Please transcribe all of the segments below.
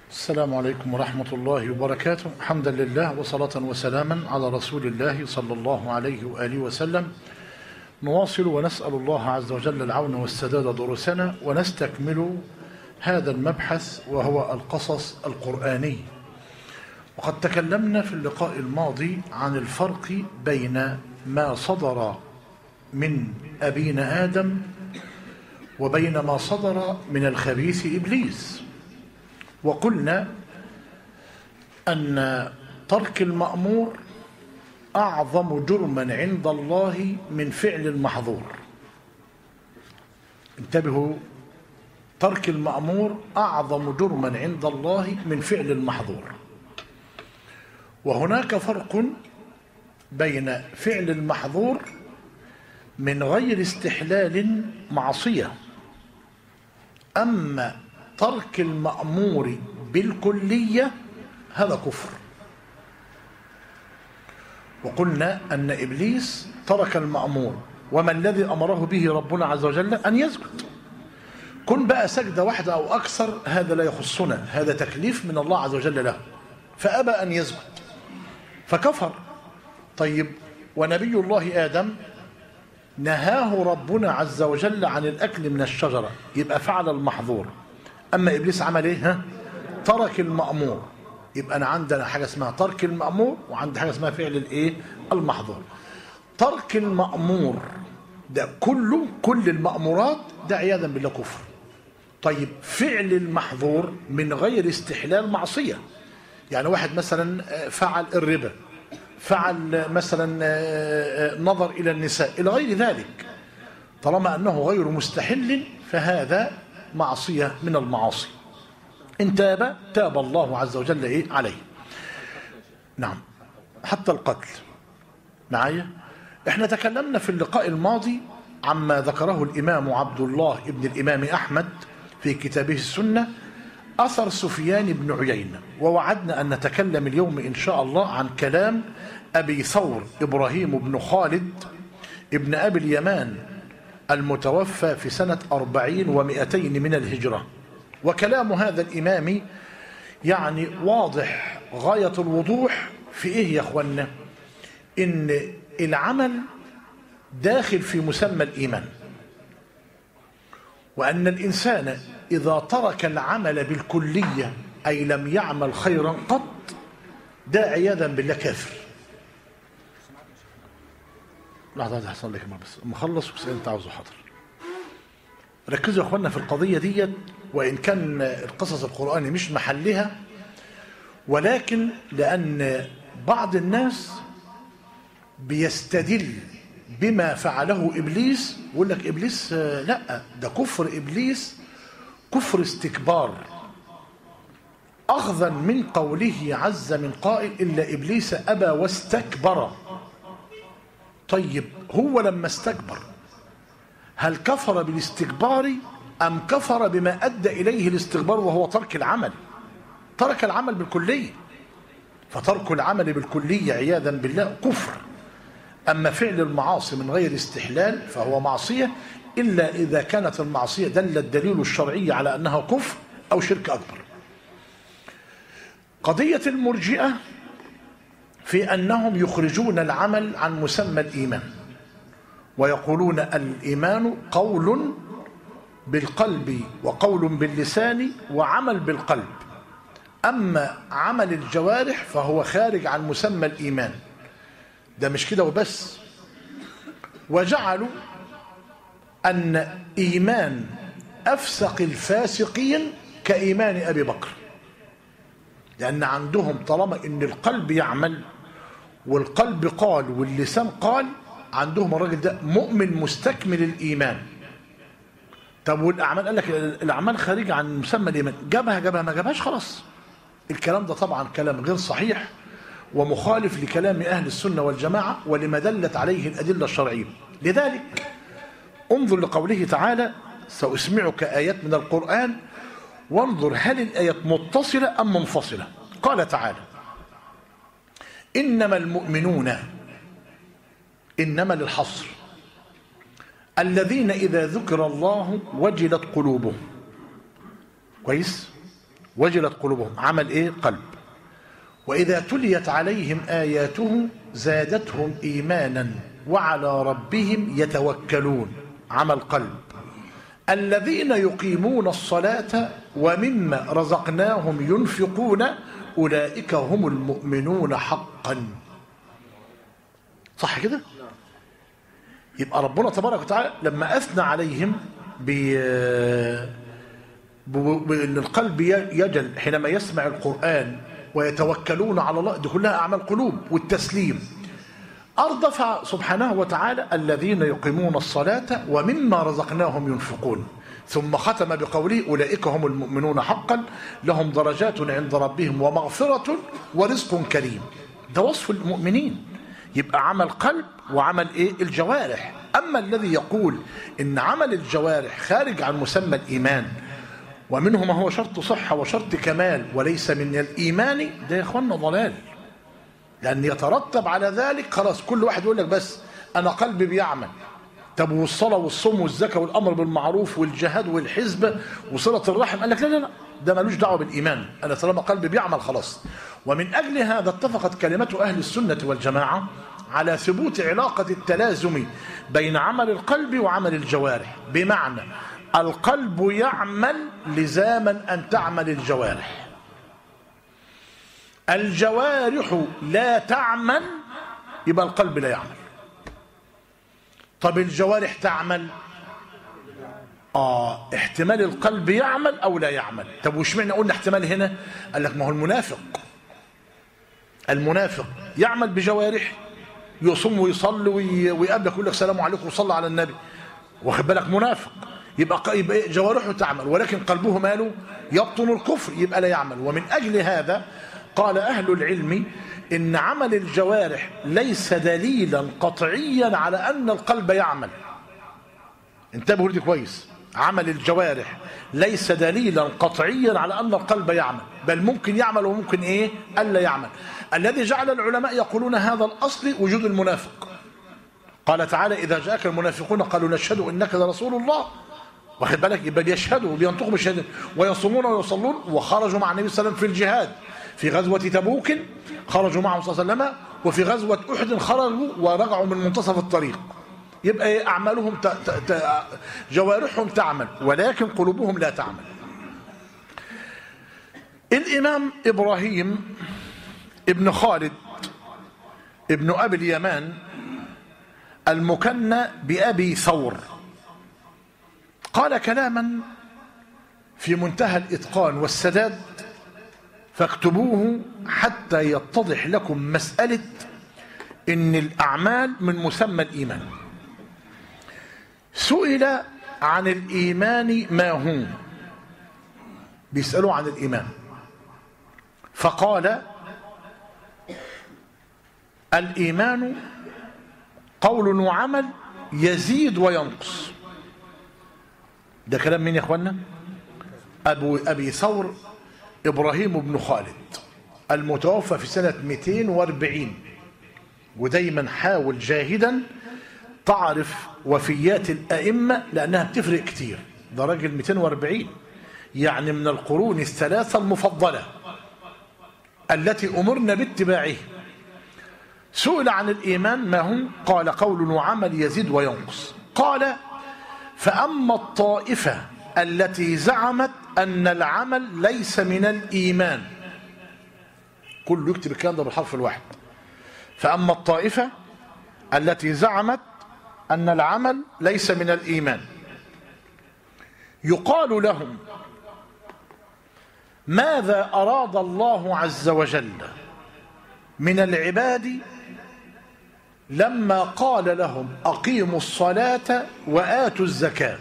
السلام عليكم ورحمة الله وبركاته حمدا لله وصلاة وسلاما على رسول الله صلى الله عليه وآله وسلم نواصل ونسأل الله عز وجل العون والسداد دروسنا ونستكمل هذا المبحث وهو القصص القرآني وقد تكلمنا في اللقاء الماضي عن الفرق بين ما صدر من أبينا آدم وبين ما صدر من الخبيث إبليس وقلنا أن ترك المأمور أعظم جرما عند الله من فعل المحظور انتبهوا ترك المأمور أعظم جرما عند الله من فعل المحظور وهناك فرق بين فعل المحظور من غير استحلال معصية أما ترك المأمور بالكلية هذا كفر وقلنا أن إبليس ترك المأمور وما الذي أمره به ربنا عز وجل أن يسجد كن بقى سجدة واحدة أو أكثر هذا لا يخصنا هذا تكليف من الله عز وجل له فأبى أن يسجد فكفر طيب ونبي الله آدم نهاه ربنا عز وجل عن الأكل من الشجرة يبقى فعل المحظور أما إبليس عمل إيه ها؟ ترك المأمور يبقى أنا عندنا حاجة اسمها ترك المأمور وعندي حاجة اسمها فعل الإيه المحظور ترك المأمور ده كله كل المأمورات ده عياذا بالله كفر طيب فعل المحظور من غير استحلال معصية يعني واحد مثلا فعل الربا فعل مثلا نظر إلى النساء إلى غير ذلك طالما أنه غير مستحل فهذا معصية من المعاصي إن تاب تاب الله عز وجل إيه عليه نعم حتى القتل معايا احنا تكلمنا في اللقاء الماضي عما ذكره الإمام عبد الله ابن الإمام أحمد في كتابه السنة أثر سفيان بن عيينة ووعدنا أن نتكلم اليوم إن شاء الله عن كلام أبي ثور إبراهيم بن خالد ابن أبي اليمان المتوفى في سنة أربعين ومئتين من الهجرة وكلام هذا الإمام يعني واضح غاية الوضوح في إيه يا أخوانا إن العمل داخل في مسمى الإيمان وأن الإنسان إذا ترك العمل بالكلية أي لم يعمل خيرا قط ده عياذا بالله كافر لحظة هذا حصل لك بس مخلص وسأل انت عاوزه حاضر ركزوا يا اخوانا في القضية ديت وإن كان القصص القرآني مش محلها ولكن لأن بعض الناس بيستدل بما فعله إبليس ويقول لك إبليس لا ده كفر إبليس كفر استكبار أخذا من قوله عز من قائل إلا إبليس أبى واستكبر طيب هو لما استكبر هل كفر بالاستكبار أم كفر بما أدى إليه الاستكبار وهو ترك العمل ترك العمل بالكلية فترك العمل بالكلية عياذا بالله كفر أما فعل المعاصي من غير استحلال فهو معصية إلا إذا كانت المعصية دل الدليل الشرعي على أنها كفر أو شرك أكبر قضية المرجئة في أنهم يخرجون العمل عن مسمى الإيمان ويقولون الإيمان قول بالقلب وقول باللسان وعمل بالقلب أما عمل الجوارح فهو خارج عن مسمى الإيمان ده مش كده وبس وجعلوا أن إيمان أفسق الفاسقين كإيمان أبي بكر لأن عندهم طالما إن القلب يعمل والقلب قال واللسان قال عندهم الراجل ده مؤمن مستكمل الإيمان طب والأعمال قال لك الأعمال خارجة عن مسمى الإيمان جابها جابها ما جابهاش خلاص الكلام ده طبعا كلام غير صحيح ومخالف لكلام أهل السنة والجماعة ولما دلت عليه الأدلة الشرعية لذلك انظر لقوله تعالى سأسمعك آيات من القرآن وانظر هل الآيات متصلة أم منفصلة قال تعالى إنما المؤمنون إنما للحصر الذين إذا ذكر الله وجلت قلوبهم كويس وجلت قلوبهم عمل ايه قلب واذا تليت عليهم اياته زادتهم ايمانا وعلى ربهم يتوكلون عمل قلب الذين يقيمون الصلاه ومما رزقناهم ينفقون اولئك هم المؤمنون حقا صح كده يبقى ربنا تبارك وتعالى لما اثنى عليهم ب بأن القلب يجل حينما يسمع القرآن ويتوكلون على الله دي كلها أعمال قلوب والتسليم أردف سبحانه وتعالى الذين يقيمون الصلاة ومما رزقناهم ينفقون ثم ختم بقوله أولئك هم المؤمنون حقا لهم درجات عند ربهم ومغفرة ورزق كريم ده وصف المؤمنين يبقى عمل قلب وعمل ايه الجوارح اما الذي يقول ان عمل الجوارح خارج عن مسمى الايمان ومنه ما هو شرط صحة وشرط كمال وليس من الإيمان ده يا إخوانا ضلال لأن يترتب على ذلك خلاص كل واحد يقول لك بس أنا قلبي بيعمل طب والصلاة والصوم والزكاة والأمر بالمعروف والجهاد والحزب وصلة الرحم قال لك لا لا لا ده ملوش دعوة بالإيمان أنا طالما قلبي بيعمل خلاص ومن أجل هذا اتفقت كلمة أهل السنة والجماعة على ثبوت علاقة التلازم بين عمل القلب وعمل الجوارح بمعنى القلب يعمل لزاما أن تعمل الجوارح الجوارح لا تعمل يبقى القلب لا يعمل طب الجوارح تعمل آه احتمال القلب يعمل أو لا يعمل طب وش معنى قلنا احتمال هنا قال لك ما هو المنافق المنافق يعمل بجوارح يصوم ويصلي ويقابلك يقول لك سلام عليكم وصلى على النبي واخد بالك منافق يبقى يبقى جوارحه تعمل ولكن قلبه ماله يبطن الكفر يبقى لا يعمل ومن أجل هذا قال أهل العلم إن عمل الجوارح ليس دليلا قطعيا على أن القلب يعمل انتبهوا لدي كويس عمل الجوارح ليس دليلا قطعيا على أن القلب يعمل بل ممكن يعمل وممكن إيه ألا يعمل الذي جعل العلماء يقولون هذا الأصل وجود المنافق قال تعالى إذا جاءك المنافقون قالوا نشهد إنك لرسول الله واخد بالك يبقى بيشهدوا وبينطقوا بالشهاده ويصومون ويصلون وخرجوا مع النبي صلى الله عليه وسلم في الجهاد في غزوة تبوك خرجوا معه صلى الله عليه وسلم وفي غزوة أحد خرجوا ورجعوا من منتصف الطريق يبقى أعمالهم ت... ت... ت... جوارحهم تعمل ولكن قلوبهم لا تعمل الإمام إبراهيم ابن خالد ابن أبي اليمان المكنى بأبي ثور قال كلاما في منتهى الإتقان والسداد فاكتبوه حتى يتضح لكم مسألة إن الأعمال من مسمى الإيمان سئل عن الإيمان ما هو بيسألوا عن الإيمان فقال الإيمان قول وعمل يزيد وينقص ده كلام مين يا اخوانا ابو ابي ثور ابراهيم بن خالد المتوفى في سنه 240 ودايما حاول جاهدا تعرف وفيات الائمه لانها بتفرق كتير ده راجل 240 يعني من القرون الثلاثه المفضله التي امرنا باتباعه سئل عن الايمان ما هو قال قول وعمل يزيد وينقص قال فأما الطائفة التي زعمت أن العمل ليس من الإيمان كله يكتب الكلام ده بالحرف الواحد فأما الطائفة التي زعمت أن العمل ليس من الإيمان يقال لهم ماذا أراد الله عز وجل من العباد لما قال لهم أقيموا الصلاة وآتوا الزكاة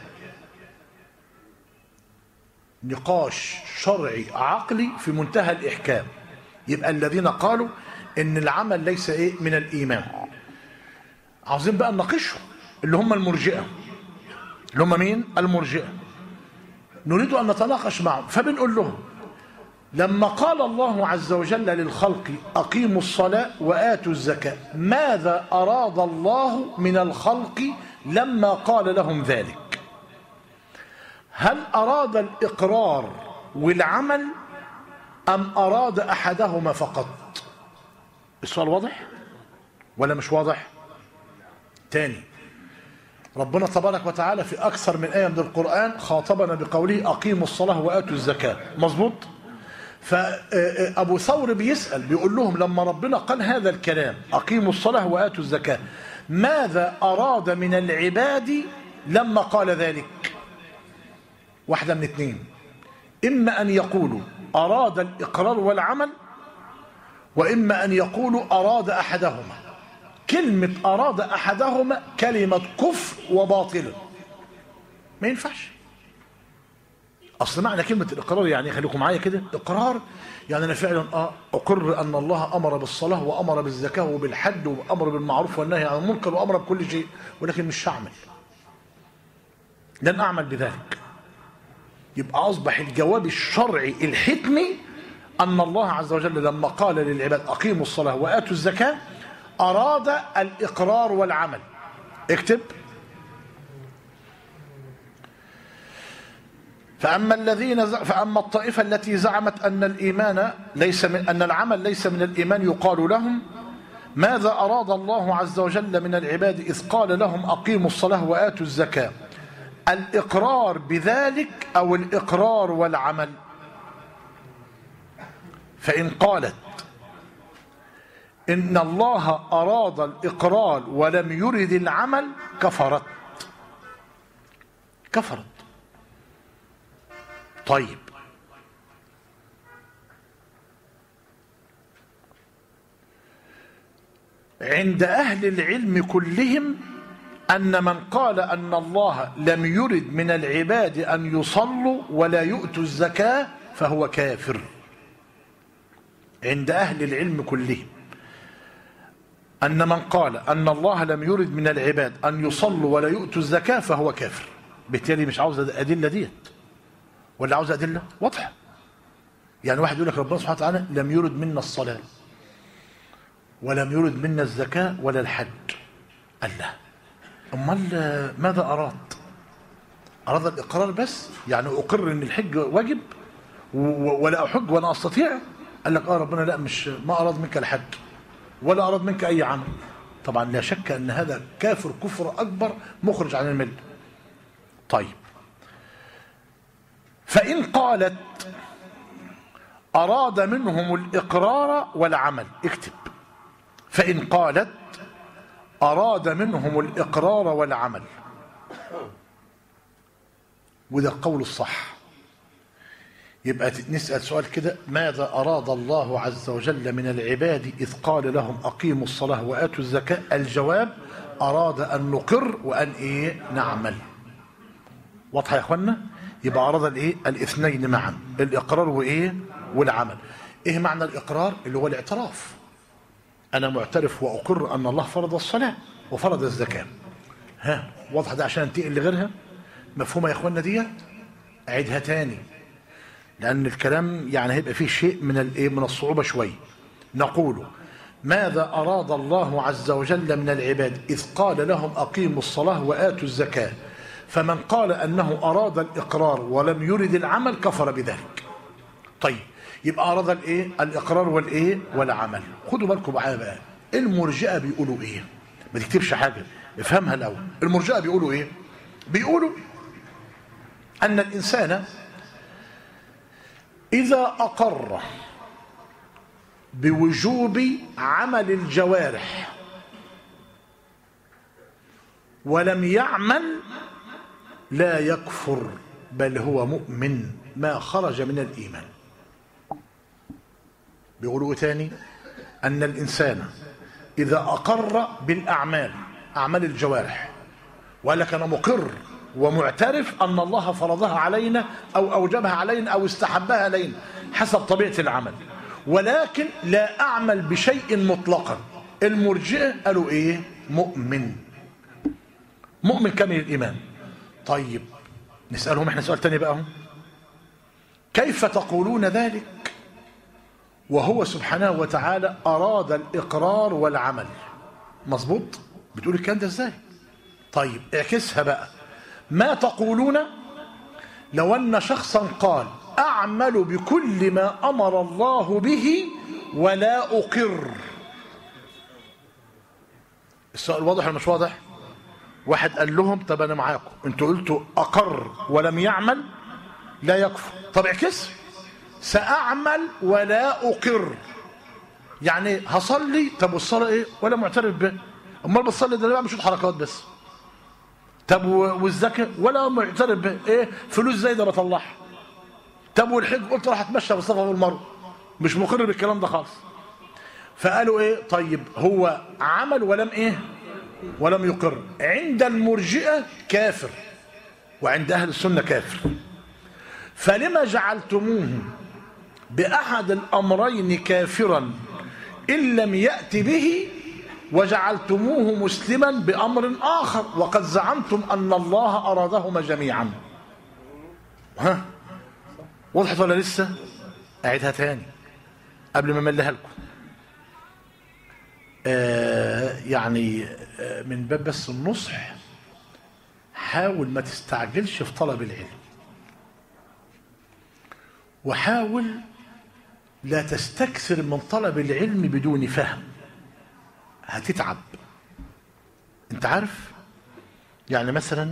نقاش شرعي عقلي في منتهى الإحكام يبقى الذين قالوا إن العمل ليس إيه من الإيمان عاوزين بقى نناقشهم اللي هم المرجئة اللي هم مين المرجئة نريد أن نتناقش معهم فبنقول لهم لما قال الله عز وجل للخلق أقيموا الصلاة وآتوا الزكاة ماذا أراد الله من الخلق لما قال لهم ذلك هل أراد الإقرار والعمل أم أراد أحدهما فقط السؤال واضح ولا مش واضح تاني ربنا تبارك وتعالى في أكثر من آية من القرآن خاطبنا بقوله أقيموا الصلاة وآتوا الزكاة مظبوط فأبو ثور بيسأل بيقول لهم لما ربنا قال هذا الكلام أقيموا الصلاة وآتوا الزكاة ماذا أراد من العباد لما قال ذلك واحدة من اثنين إما أن يقولوا أراد الإقرار والعمل وإما أن يقولوا أراد أحدهما كلمة أراد أحدهما كلمة كفر وباطل ما ينفعش أصل معنى كلمة الإقرار يعني خليكم معايا كده إقرار يعني أنا فعلا آه أقر أن الله أمر بالصلاة وأمر بالزكاة وبالحج وأمر بالمعروف والنهي عن المنكر وأمر بكل شيء ولكن مش هعمل لن أعمل بذلك يبقى أصبح الجواب الشرعي الحكمي أن الله عز وجل لما قال للعباد أقيموا الصلاة وآتوا الزكاة أراد الإقرار والعمل اكتب فأما الذين ز... فأما الطائفة التي زعمت أن الإيمان ليس من أن العمل ليس من الإيمان يقال لهم ماذا أراد الله عز وجل من العباد إذ قال لهم أقيموا الصلاة وآتوا الزكاة الإقرار بذلك أو الإقرار والعمل فإن قالت إن الله أراد الإقرار ولم يرد العمل كفرت كفرت طيب عند أهل العلم كلهم أن من قال أن الله لم يرد من العباد أن يصلوا ولا يؤتوا الزكاة فهو كافر عند أهل العلم كلهم أن من قال أن الله لم يرد من العباد أن يصلوا ولا يؤتوا الزكاة فهو كافر بالتالي مش عاوز أدلة ديت ولا عاوز أدلة واضحة يعني واحد يقول لك ربنا سبحانه وتعالى لم يرد منا الصلاة ولم يرد منا الزكاة ولا الحج قال لا أمال ماذا أراد أراد الإقرار بس يعني أقر أن الحج واجب ولا أحج ولا أستطيع قال لك آه ربنا لا مش ما أراد منك الحج ولا أراد منك أي عمل طبعا لا شك أن هذا كافر كفر أكبر مخرج عن الملة طيب فإن قالت أراد منهم الإقرار والعمل اكتب فإن قالت أراد منهم الإقرار والعمل وده القول الصح يبقى نسأل سؤال كده ماذا أراد الله عز وجل من العباد إذ قال لهم أقيموا الصلاة وآتوا الزكاة الجواب أراد أن نقر وأن إيه نعمل واضحة يا أخوانا يبقى أراد الإيه الاثنين معا الإقرار وإيه والعمل إيه معنى الإقرار اللي هو الاعتراف أنا معترف وأقر أن الله فرض الصلاة وفرض الزكاة ها واضحة ده عشان انتقل لغيرها مفهومة يا أخوانا دي أعيدها تاني لأن الكلام يعني هيبقى فيه شيء من الايه من الصعوبة شوية نقول ماذا أراد الله عز وجل من العباد إذ قال لهم أقيموا الصلاة وآتوا الزكاة فمن قال أنه أراد الإقرار ولم يرد العمل كفر بذلك طيب يبقى أراد الإيه الإقرار والإيه والعمل خدوا بالكم معايا بقى المرجئة بيقولوا إيه ما تكتبش حاجة افهمها الأول المرجئة بيقولوا إيه بيقولوا أن الإنسان إذا أقر بوجوب عمل الجوارح ولم يعمل لا يكفر بل هو مؤمن ما خرج من الإيمان بيقولوا تاني أن الإنسان إذا أقر بالأعمال أعمال الجوارح وقال لك أنا مقر ومعترف أن الله فرضها علينا أو أوجبها علينا أو استحبها علينا حسب طبيعة العمل ولكن لا أعمل بشيء مطلقا المرجئة قالوا إيه مؤمن مؤمن كامل الإيمان طيب نسألهم احنا سؤال تاني بقى هم. كيف تقولون ذلك وهو سبحانه وتعالى أراد الإقرار والعمل مظبوط بتقول الكلام ده ازاي طيب اعكسها بقى ما تقولون لو أن شخصا قال أعمل بكل ما أمر الله به ولا أقر السؤال واضح ولا مش واضح واحد قال لهم طب أنا معاكم انتوا قلتوا أقر ولم يعمل لا يكفر طب اعكس سأعمل ولا أقر يعني هصلي طب والصلاة ايه ولا معترف به امال بتصلي ده بقى مش حركات بس طب والزكاة ولا معترف به ايه فلوس زايده بطلعها طب والحج قلت راح اتمشى بالصفا والمروه مش مقر بالكلام ده خالص فقالوا ايه طيب هو عمل ولم ايه ولم يقر عند المرجئه كافر وعند اهل السنه كافر فلما جعلتموه باحد الامرين كافرا ان لم يات به وجعلتموه مسلما بامر اخر وقد زعمتم ان الله ارادهما جميعا ها وضحت ولا لسه اعيدها تاني قبل ما امليها لكم آه يعني آه من باب بس النصح حاول ما تستعجلش في طلب العلم وحاول لا تستكثر من طلب العلم بدون فهم هتتعب انت عارف يعني مثلا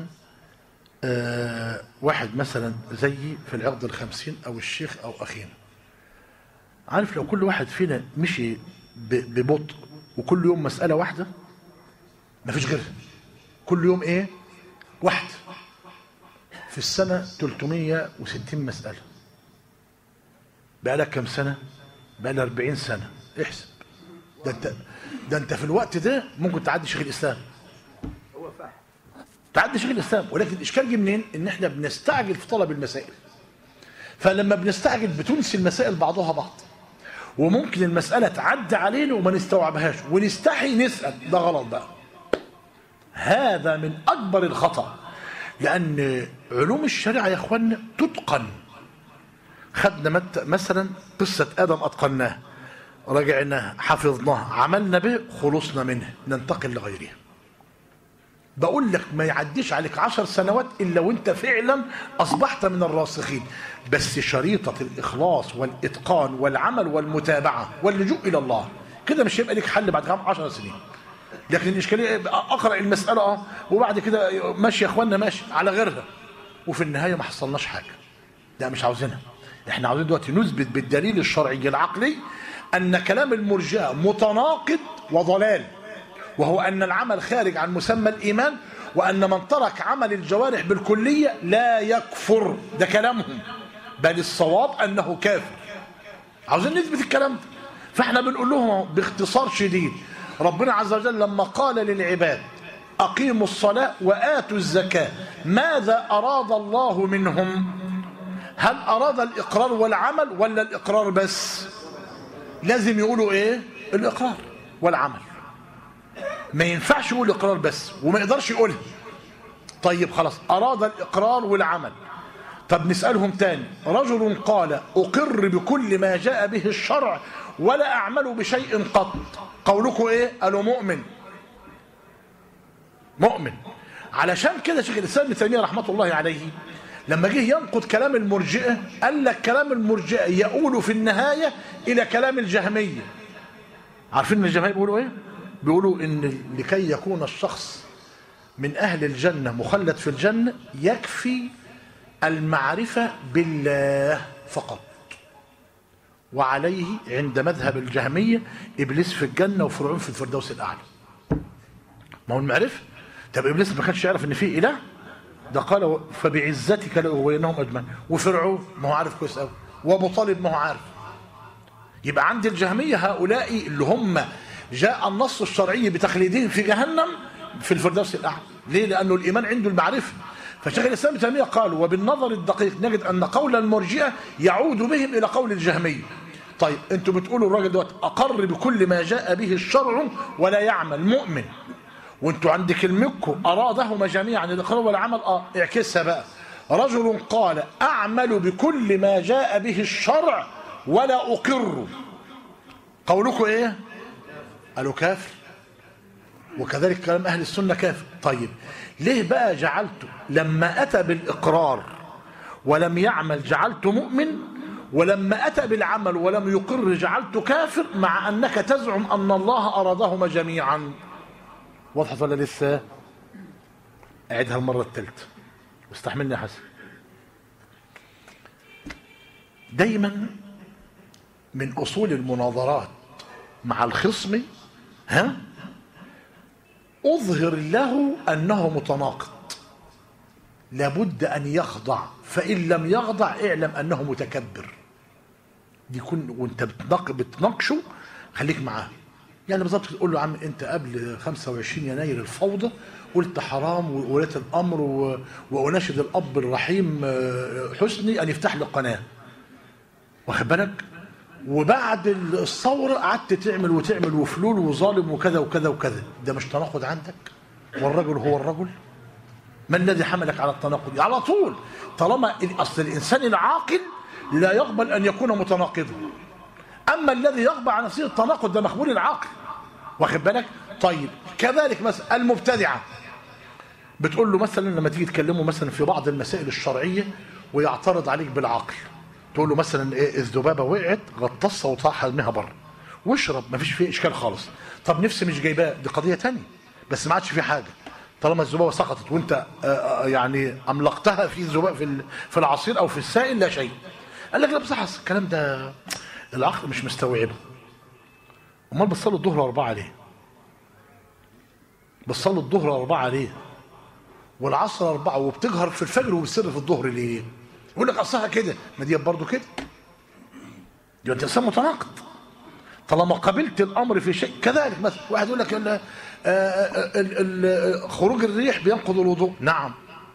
آه واحد مثلا زيي في العقد الخمسين او الشيخ او اخينا عارف لو كل واحد فينا مشي ببطء وكل يوم مسألة واحدة مفيش غيرها كل يوم ايه واحد في السنة 360 مسألة بقالك كم سنة بقالها 40 سنة احسب ده انت ده انت في الوقت ده ممكن تعدي شيخ الاسلام هو فاهم تعدي شيخ الاسلام ولكن الاشكال جه منين ان احنا بنستعجل في طلب المسائل فلما بنستعجل بتنسي المسائل بعضها بعض وممكن المسألة تعدي علينا وما نستوعبهاش ونستحي نسأل ده غلط بقى هذا من أكبر الخطأ لأن علوم الشريعة يا أخوانا تتقن خدنا مت- مثلا قصة آدم أتقناها رجعناها حفظناها عملنا به خلصنا منه ننتقل لغيرها بقول لك ما يعديش عليك عشر سنوات إلا وانت فعلا أصبحت من الراسخين بس شريطة الإخلاص والإتقان والعمل والمتابعة واللجوء إلى الله كده مش هيبقى لك حل بعد كام عشر سنين لكن الإشكالية إيه؟ أقرأ المسألة أه وبعد كده ماشي يا إخوانا ماشي على غيرها وفي النهاية ما حصلناش حاجة لا مش عاوزينها احنا عاوزين دلوقتي نثبت بالدليل الشرعي العقلي أن كلام المرجئة متناقض وضلال وهو أن العمل خارج عن مسمى الإيمان وأن من ترك عمل الجوارح بالكلية لا يكفر ده كلامهم بل الصواب أنه كافر عاوزين نثبت الكلام ده فاحنا بنقول لهم باختصار شديد ربنا عز وجل لما قال للعباد أقيموا الصلاة وآتوا الزكاة ماذا أراد الله منهم هل أراد الإقرار والعمل ولا الإقرار بس لازم يقولوا إيه الإقرار والعمل ما ينفعش يقول اقرار بس وما يقدرش يقولها طيب خلاص اراد الاقرار والعمل طب نسالهم تاني رجل قال اقر بكل ما جاء به الشرع ولا اعمل بشيء قط قولكم ايه قالوا مؤمن مؤمن علشان كده شيخ الاسلام ابن تيميه رحمه الله عليه لما جه ينقد كلام المرجئه قال لك كلام المرجئه يؤول في النهايه الى كلام الجهميه عارفين ان الجماهير بيقولوا ايه بيقولوا ان لكي يكون الشخص من اهل الجنه مخلد في الجنه يكفي المعرفه بالله فقط وعليه عند مذهب الجهميه ابليس في الجنه وفرعون في الفردوس الاعلى ما هو المعرفه طب ابليس ما كانش يعرف ان في اله ده قال فبعزتك لاغوينهم اجمعين وفرعون ما هو عارف كويس قوي وابو طالب ما هو عارف يبقى عند الجهمية هؤلاء اللي هم جاء النص الشرعي بتخليدهم في جهنم في الفردوس الأعلى ليه؟ لأنه الإيمان عنده المعرفة فشيخ الإسلام ابن تيمية قال وبالنظر الدقيق نجد أن قول المرجئة يعود بهم إلى قول الجهمية طيب انتوا بتقولوا الراجل دوت أقر بكل ما جاء به الشرع ولا يعمل مؤمن وانتوا عند كلمتكم أرادهما جميعا الإقرار والعمل اه اعكسها بقى رجل قال أعمل بكل ما جاء به الشرع ولا أقر قولكم إيه قالوا كافر وكذلك كلام أهل السنة كافر طيب ليه بقى جعلته لما أتى بالإقرار ولم يعمل جعلت مؤمن ولما أتى بالعمل ولم يقر جعلت كافر مع أنك تزعم أن الله أرادهما جميعا وضحت ولا لسه أعدها المرة الثالثة واستحملني يا حسن دايما من أصول المناظرات مع الخصم ها أظهر له أنه متناقض لابد أن يخضع فإن لم يخضع اعلم أنه متكبر دي يكون وانت بتناق- بتناقشه خليك معاه يعني بالظبط تقول له يا عم انت قبل 25 يناير الفوضى قلت حرام وولاة الامر و... واناشد الاب الرحيم آه، حسني ان يفتح لي قناه واخد بالك وبعد الثوره قعدت تعمل وتعمل وفلول وظالم وكذا وكذا وكذا ده مش تناقض عندك والرجل هو الرجل ما الذي حملك على التناقض على طول طالما اصل الانسان العاقل لا يقبل ان يكون متناقضا اما الذي يقبل على نفسه التناقض ده مخبول العقل واخد بالك طيب كذلك مثلا المبتدعه بتقول له مثلا لما تيجي تكلمه مثلا في بعض المسائل الشرعيه ويعترض عليك بالعقل تقول له مثلا ايه الذبابه وقعت غطسها وطاح ارميها بره واشرب مفيش فيه اشكال خالص طب نفسي مش جايباه دي قضيه تانية بس ما عادش في حاجه طالما الذبابه سقطت وانت آه، آه، يعني املقتها في الذباب في ال- في العصير او في السائل لا شيء قال لك لا بصح أصل الكلام ده العقل مش مستوعبه امال بتصلي الظهر اربعه ليه بتصلي الظهر اربعه ليه والعصر اربعه وبتجهر في الفجر وبتسر في الظهر ليه يقول لك اصلها كده ما دي برضه كده يبقى انت انسان متناقض طالما قبلت الامر في شيء كذلك مثلا واحد يقول لك ال- آه، آه، ال- ال- خروج الريح بينقض الوضوء نعم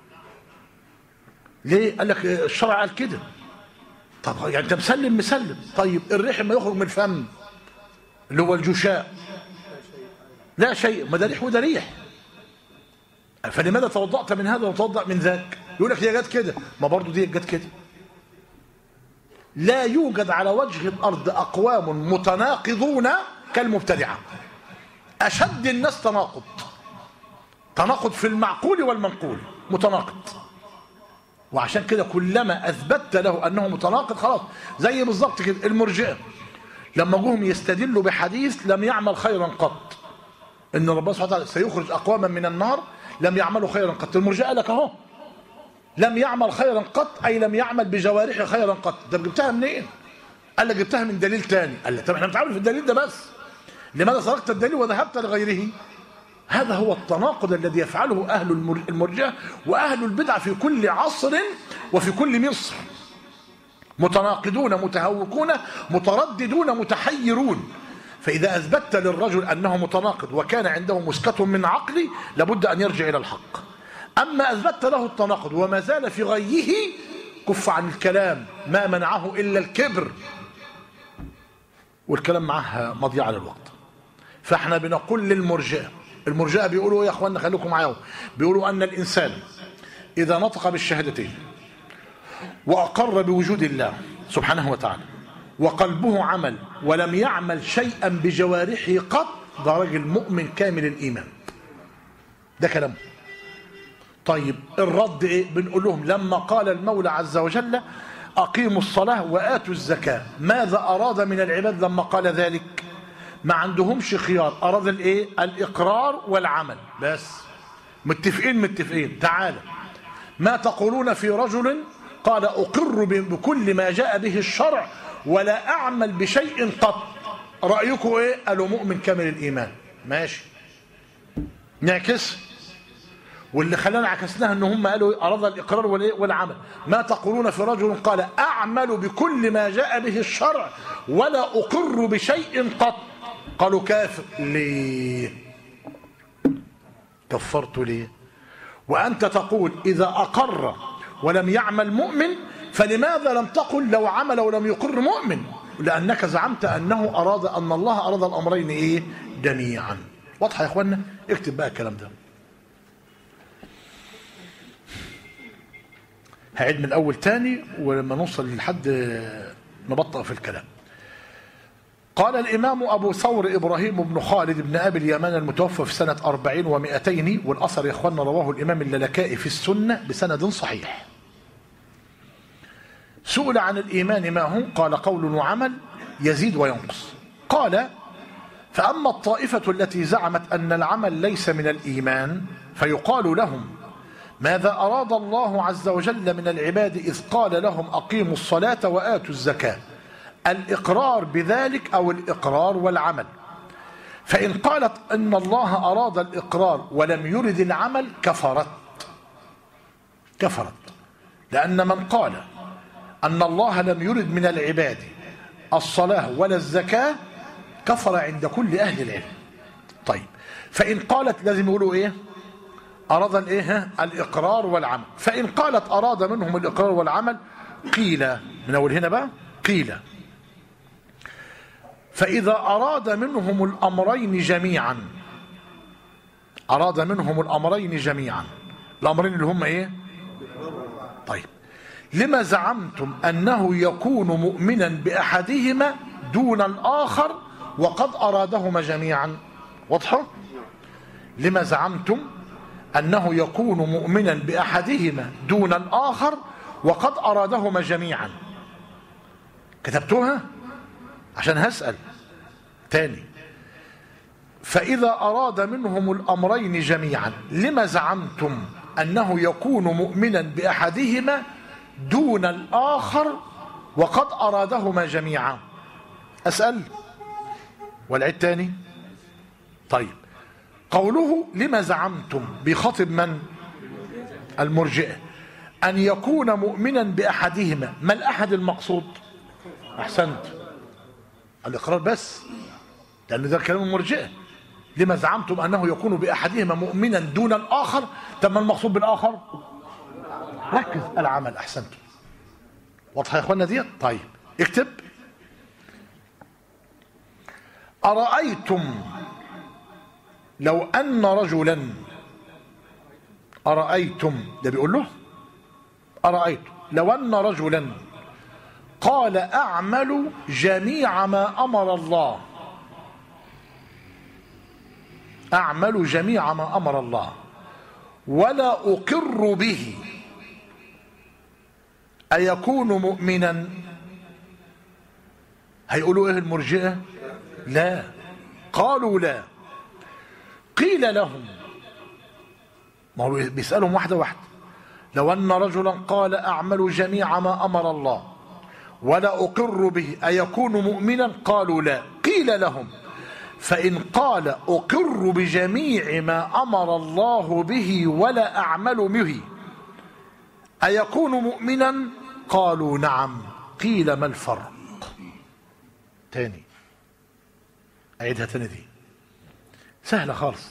ليه قال لك آه، الشرع قال كده طب يعني انت مسلم مسلم طيب الريح لما يخرج من الفم اللي هو الجشاء لا شيء ما ده ريح وده ريح فلماذا توضأت من هذا وتوضأ من ذاك يقول لك هي جت كده ما برضو دي جت كده لا يوجد على وجه الأرض أقوام متناقضون كالمبتدعة أشد الناس تناقض تناقض في المعقول والمنقول متناقض وعشان كده كلما أثبتت له أنه متناقض خلاص زي بالظبط كده المرجئة لما جوهم يستدلوا بحديث لم يعمل خيرا قط ان ربنا سبحانه وتعالى سيخرج اقواما من النار لم يعملوا خيرا قط المرجئه قال لك اهو لم يعمل خيرا قط اي لم يعمل بجوارحه خيرا قط ده جبتها منين قال لك جبتها من دليل تاني قال لك طب احنا بنتعامل في الدليل ده بس لماذا سرقت الدليل وذهبت لغيره هذا هو التناقض الذي يفعله اهل المر- المرجئه واهل البدع في كل عصر وفي كل مصر متناقضون متهوكون مترددون متحيرون فإذا أثبتت للرجل أنه متناقض وكان عنده مسكة من عقلي لابد أن يرجع إلى الحق أما أثبتت له التناقض وما زال في غيه كف عن الكلام ما منعه إلا الكبر والكلام معها مضيعة للوقت فاحنا بنقول للمرجئة المرجئة بيقولوا يا اخوانا خليكم معاهم بيقولوا أن الإنسان إذا نطق بالشهادتين وأقر بوجود الله سبحانه وتعالى وقلبه عمل ولم يعمل شيئا بجوارحه قط ده راجل مؤمن كامل الإيمان ده كلامه طيب الرد ايه بنقول لهم لما قال المولى عز وجل أقيموا الصلاة وآتوا الزكاة ماذا أراد من العباد لما قال ذلك ما عندهمش خيار أراد الايه الإقرار والعمل بس متفقين متفقين تعالى ما تقولون في رجل قال أقر بكل ما جاء به الشرع ولا أعمل بشيء قط رأيكم إيه قالوا مؤمن كامل الإيمان ماشي نعكس واللي خلانا عكسناها ان هم قالوا إيه؟ اراد الاقرار والإيه؟ والعمل ما تقولون في رجل قال اعمل بكل ما جاء به الشرع ولا اقر بشيء قط قالوا كافر ليه كفرت ليه وأنت تقول إذا أقر ولم يعمل مؤمن فلماذا لم تقل لو عمل ولم يقر مؤمن لأنك زعمت أنه أراد أن الله أراد الأمرين إيه جميعا واضحة يا إخوانا اكتب بقى الكلام ده هعيد من الأول تاني ولما نوصل لحد نبطأ في الكلام قال الإمام أبو ثور إبراهيم بن خالد بن أبي اليمان المتوفى في سنة أربعين ومئتين والأثر يا إخواننا رواه الإمام اللالكائي في السنة بسند صحيح سئل عن الإيمان ما هو قال قول وعمل يزيد وينقص قال فأما الطائفة التي زعمت أن العمل ليس من الإيمان فيقال لهم ماذا أراد الله عز وجل من العباد إذ قال لهم أقيموا الصلاة وآتوا الزكاة الإقرار بذلك أو الإقرار والعمل فإن قالت أن الله أراد الإقرار ولم يرد العمل كفرت كفرت لأن من قال أن الله لم يرد من العباد الصلاة ولا الزكاة كفر عند كل أهل العلم طيب فإن قالت لازم يقولوا إيه أراد الإيه الإقرار والعمل فإن قالت أراد منهم الإقرار والعمل قيل من أول هنا بقى قيل فإذا أراد منهم الأمرين جميعا أراد منهم الأمرين جميعا الأمرين اللي هم إيه طيب لما زعمتم أنه يكون مؤمنا بأحدهما دون الآخر وقد أرادهما جميعا واضحة لما زعمتم أنه يكون مؤمنا بأحدهما دون الآخر وقد أرادهما جميعا كتبتوها عشان هسأل تاني فإذا أراد منهم الأمرين جميعا لما زعمتم أنه يكون مؤمنا بأحدهما دون الآخر وقد أرادهما جميعا أسأل والعيد تاني طيب قوله لما زعمتم بخطب من المرجئة أن يكون مؤمنا بأحدهما ما الأحد المقصود أحسنت الإقرار بس لأن ده كلام المرجئة لما زعمتم أنه يكون بأحدهما مؤمنا دون الآخر تم المقصود بالآخر ركز العمل أحسنت واضحة يا أخوانا دي طيب اكتب أرأيتم لو أن رجلا أرأيتم ده بيقول له أرأيتم لو أن رجلا قال أعمل جميع ما أمر الله أعمل جميع ما أمر الله ولا أقر به أيكون مؤمنا هيقولوا إيه المرجئة لا قالوا لا قيل لهم ما هو بيسألهم واحدة واحدة لو أن رجلا قال أعمل جميع ما أمر الله ولا أقر به أيكون مؤمنا قالوا لا قيل لهم فإن قال أقر بجميع ما أمر الله به ولا أعمل به أيكون مؤمنا قالوا نعم قيل ما الفرق تاني أعيدها تاني دي سهلة خالص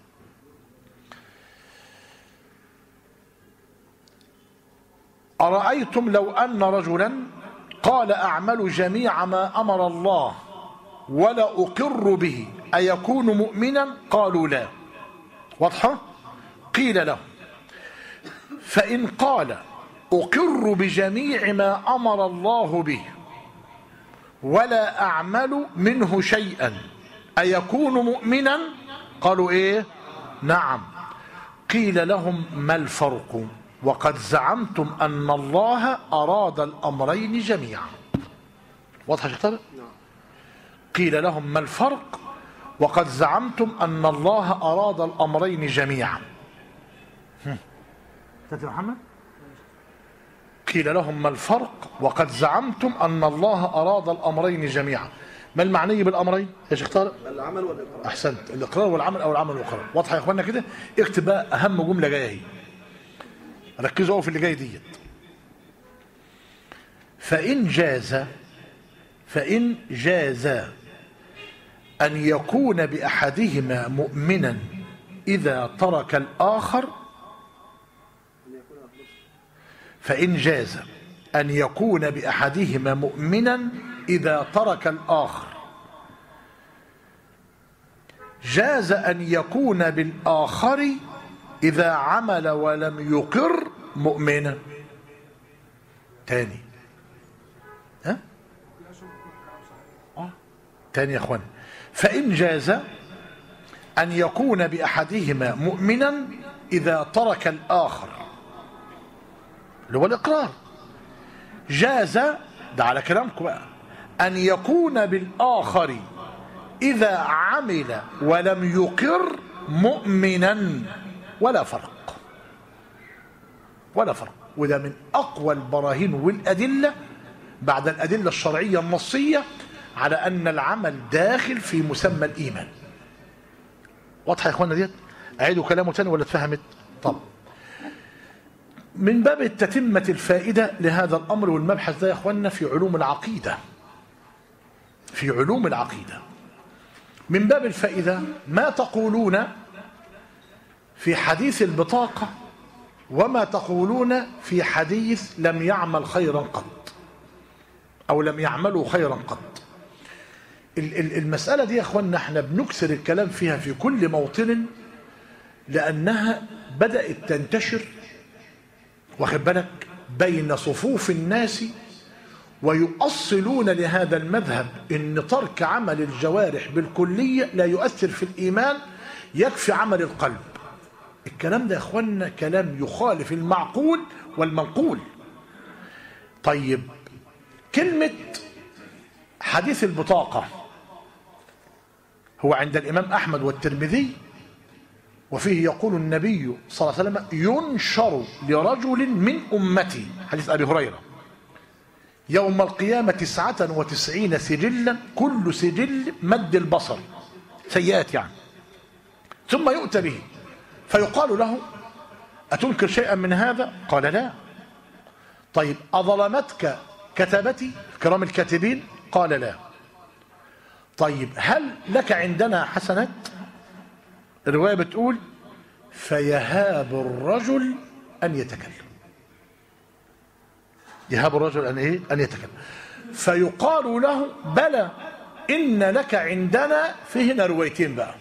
أرأيتم لو أن رجلا قال أعمل جميع ما أمر الله ولا أقر به أيكون مؤمنا قالوا لا واضحة قيل له فإن قال أقر بجميع ما أمر الله به ولا أعمل منه شيئا أيكون مؤمنا قالوا إيه نعم قيل لهم ما الفرق وقد زعمتم أن الله أراد الأمرين جميعا واضح يا شيخ قيل لهم ما الفرق وقد زعمتم أن الله أراد الأمرين جميعا تاتي محمد قيل لهم ما الفرق وقد زعمتم أن الله أراد الأمرين جميعا ما المعني بالأمرين يا شيخ طارق العمل والإقرار أحسنت الإقرار والعمل أو العمل والإقرار واضحة يا إخواننا كده اكتب بقى أهم جملة جاية هي ركزوا قوي في اللي جاي ديت فإن جاز فإن جاز أن يكون بأحدهما مؤمنا إذا ترك الآخر فإن جاز أن يكون بأحدهما مؤمنا إذا ترك الآخر جاز أن يكون بالآخر إذا عمل ولم يقر مؤمنا تاني ها آه. تاني يا اخوان فإن جاز أن يكون بأحدهما جاز ده على كلامكم بقى أن يكون بالآخر إذا عمل ولم يقر مؤمنا ولا فرق ولا فرق وده من أقوى البراهين والأدلة بعد الأدلة الشرعية النصية على أن العمل داخل في مسمى الإيمان واضحة يا إخوانا ديت أعيدوا كلامه تاني ولا اتفهمت طب من باب تتمة الفائدة لهذا الأمر والمبحث ده يا إخوانا في علوم العقيدة في علوم العقيدة من باب الفائدة ما تقولون في حديث البطاقة وما تقولون في حديث لم يعمل خيرا قط أو لم يعملوا خيرا قط المسألة دي يا أخوانا احنا بنكسر الكلام فيها في كل موطن لأنها بدأت تنتشر واخد بالك بين صفوف الناس ويؤصلون لهذا المذهب ان ترك عمل الجوارح بالكلية لا يؤثر في الإيمان يكفي عمل القلب الكلام ده يا اخوانا كلام يخالف المعقول والمنقول طيب كلمة حديث البطاقة هو عند الإمام أحمد والترمذي وفيه يقول النبي صلى الله عليه وسلم ينشر لرجل من أمتي حديث أبي هريرة يوم القيامة تسعة وتسعين سجلا كل سجل مد البصر سيئات يعني ثم يؤتى به فيقال له أتنكر شيئا من هذا قال لا طيب أظلمتك كتبتي كرام الكاتبين قال لا طيب هل لك عندنا حسنات الرواية بتقول فيهاب الرجل أن يتكلم يهاب الرجل أن إيه؟ أن يتكلم فيقال له بلى إن لك عندنا في هنا روايتين بقى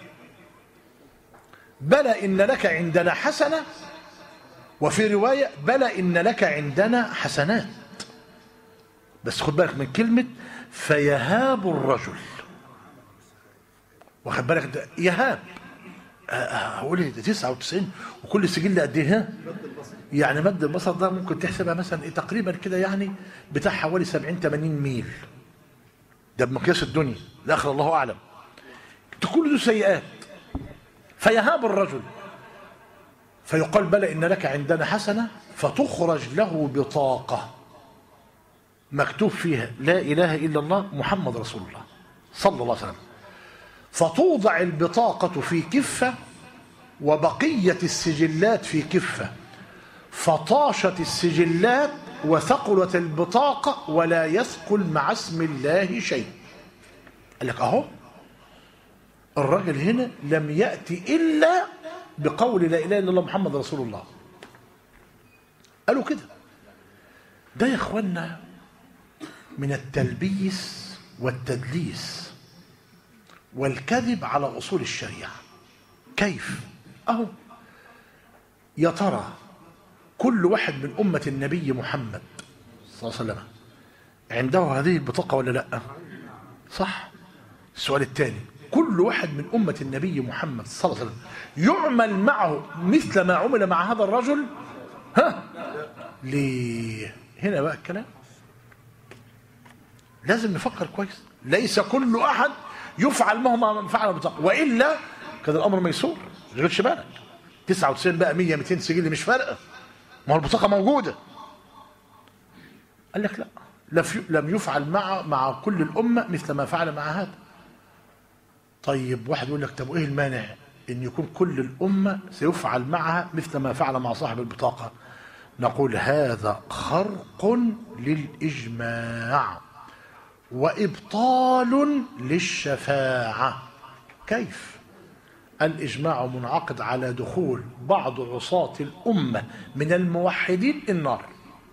بلى إن لك عندنا حسنة وفي رواية بلى إن لك عندنا حسنات بس خد بالك من كلمة فيهاب الرجل واخد بالك ده يهاب هقول ايه ده 99 وكل سجل قد ايه ها؟ يعني مد البصر ده ممكن تحسبها مثلا ايه تقريبا كده يعني بتاع حوالي 70 80 ميل ده بمقياس الدنيا الاخر الله اعلم كل ذو سيئات فيهاب الرجل فيقال بلى ان لك عندنا حسنه فتخرج له بطاقه مكتوب فيها لا اله الا الله محمد رسول الله صلى الله عليه وسلم فتوضع البطاقة في كفة وبقية السجلات في كفة فطاشت السجلات وثقلت البطاقة ولا يثقل مع اسم الله شيء قال لك أهو الرجل هنا لم يأتي إلا بقول لا إله إلا الله محمد رسول الله قالوا كده ده يا إخوانا من التلبيس والتدليس والكذب على أصول الشريعة كيف؟ أهو يا ترى كل واحد من أمة النبي محمد صلى الله عليه وسلم عنده هذه البطاقة ولا لا صح السؤال الثاني كل واحد من أمة النبي محمد صلى الله عليه وسلم يعمل معه مثل ما عمل مع هذا الرجل ها ليه هنا بقى الكلام لازم نفكر كويس ليس كل أحد يفعل ما هو فعل بطاقة وإلا كان الأمر ميسور ما تشغلش بالك 99 بقى 100 200 سجل مش فارقة ما هو البطاقة موجودة قال لك لا لم يفعل مع مع كل الأمة مثل ما فعل مع هذا طيب واحد يقول لك طب وايه المانع ان يكون كل الأمة سيفعل معها مثل ما فعل مع صاحب البطاقة نقول هذا خرق للإجماع وإبطال للشفاعة كيف الإجماع منعقد على دخول بعض عصاة الأمة من الموحدين النار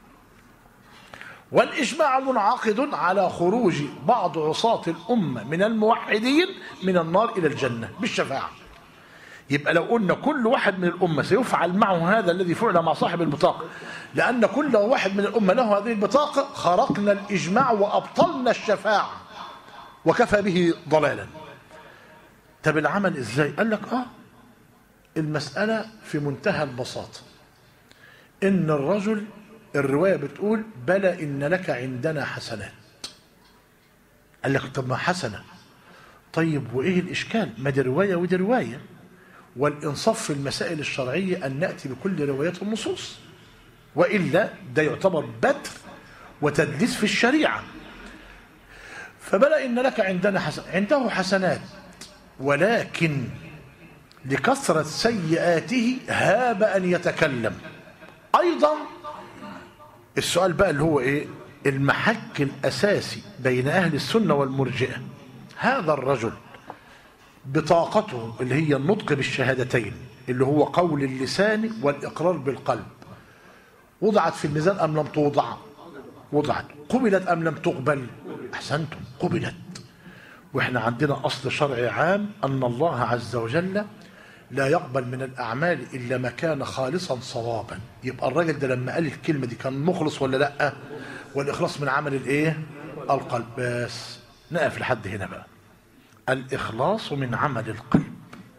والإجماع منعقد على خروج بعض عصاة الأمة من الموحدين من النار إلى الجنة بالشفاعة يبقى لو قلنا كل واحد من الأمة سيفعل معه هذا الذي فعل مع صاحب البطاقة لأن كل واحد من الأمة له هذه البطاقة خرقنا الإجماع وأبطلنا الشفاعة وكفى به ضلالا طب العمل إزاي قال لك آه المسألة في منتهى البساطة إن الرجل الرواية بتقول بلى إن لك عندنا حسنات قال لك طب ما حسنة طيب وإيه الإشكال ما دي رواية ودي رواية والإنصاف في المسائل الشرعية أن نأتي بكل روايات النصوص وإلا ده يعتبر بتر وتدليس في الشريعة فبلى إن لك عندنا حسن عنده حسنات ولكن لكثرة سيئاته هاب أن يتكلم أيضا السؤال بقى اللي هو إيه المحك الأساسي بين أهل السنة والمرجئة هذا الرجل بطاقته اللي هي النطق بالشهادتين اللي هو قول اللسان والإقرار بالقلب وضعت في الميزان أم لم توضع وضعت قبلت أم لم تقبل أحسنتم قبلت وإحنا عندنا أصل شرعي عام أن الله عز وجل لا يقبل من الأعمال إلا ما كان خالصا صوابا يبقى الراجل ده لما قال الكلمة دي كان مخلص ولا لأ والإخلاص من عمل الإيه القلب بس نقف لحد هنا بقى الإخلاص من عمل القلب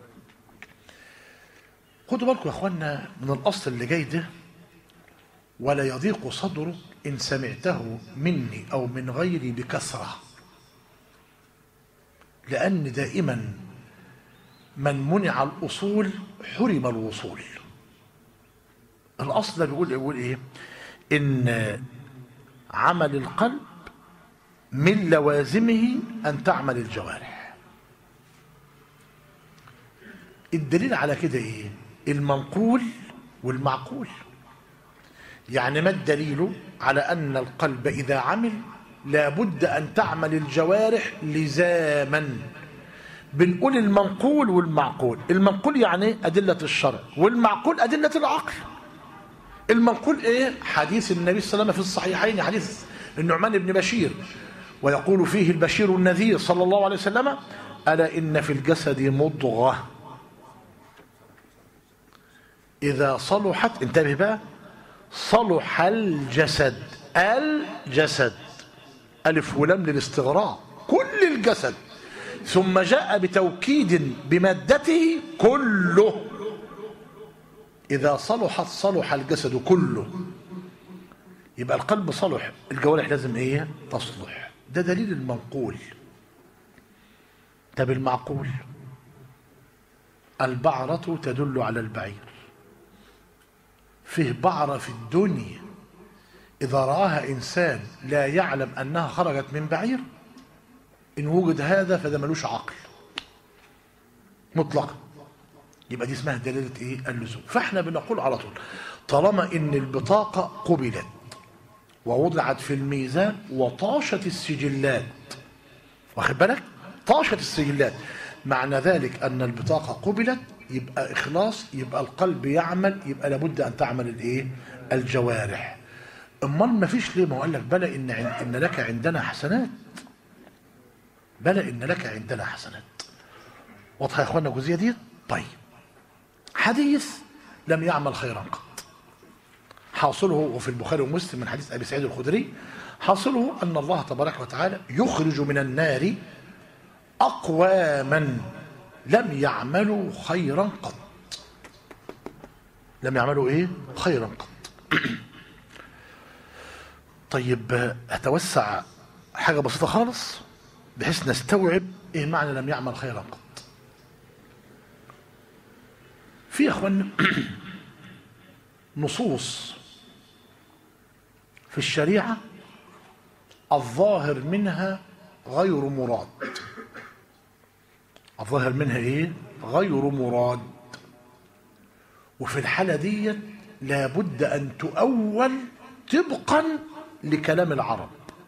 خدوا بالكم يا أخوانا من الأصل اللي جاي ده ولا يضيق صدرك إن سمعته مني أو من غيري بكثرة لأن دائما من منع الأصول حرم الوصول الأصل ده بيقول يقول إيه إن عمل القلب من لوازمه أن تعمل الجوارح الدليل على كده إيه المنقول والمعقول يعني ما الدليل على أن القلب إذا عمل لابد أن تعمل الجوارح لزاما بنقول المنقول والمعقول المنقول يعني أدلة الشرع والمعقول أدلة العقل المنقول إيه حديث النبي صلى الله عليه وسلم في الصحيحين حديث النعمان بن بشير ويقول فيه البشير النذير صلى الله عليه وسلم ألا إن في الجسد مضغة إذا صلحت انتبه بقى صلح الجسد الجسد ألف ولام للاستغراق كل الجسد ثم جاء بتوكيد بمادته كله إذا صلحت صلح الجسد كله يبقى القلب صلح الجوارح لازم ايه تصلح ده دليل المنقول طب المعقول البعرة تدل على البعير فيه بعرة في الدنيا إذا رآها إنسان لا يعلم أنها خرجت من بعير إن وجد هذا فده ملوش عقل مطلقا يبقى دي اسمها دلالة إيه اللزوم فإحنا بنقول على طول طالما إن البطاقة قبلت ووضعت في الميزان وطاشت السجلات واخد بالك طاشت السجلات معنى ذلك أن البطاقة قبلت يبقى إخلاص يبقى القلب يعمل يبقى لابد أن تعمل الإيه الجوارح امال ما فيش ليه ما هو قال لك بلى إن, إن لك عندنا حسنات بلى إن لك عندنا حسنات واضحة يا إخوانا الجزئية دي طيب حديث لم يعمل خيرا قط حاصله وفي البخاري ومسلم من حديث أبي سعيد الخدري حاصله أن الله تبارك وتعالى يخرج من النار أقواما لم يعملوا خيرا قط لم يعملوا ايه خيرا قط طيب هتوسع حاجة بسيطة خالص بحيث نستوعب ايه معنى لم يعمل خيرا قط في يا اخوانا نصوص في الشريعة الظاهر منها غير مراد الظاهر منها ايه غير مراد وفي الحالة دي لابد أن تؤول طبقا لكلام العرب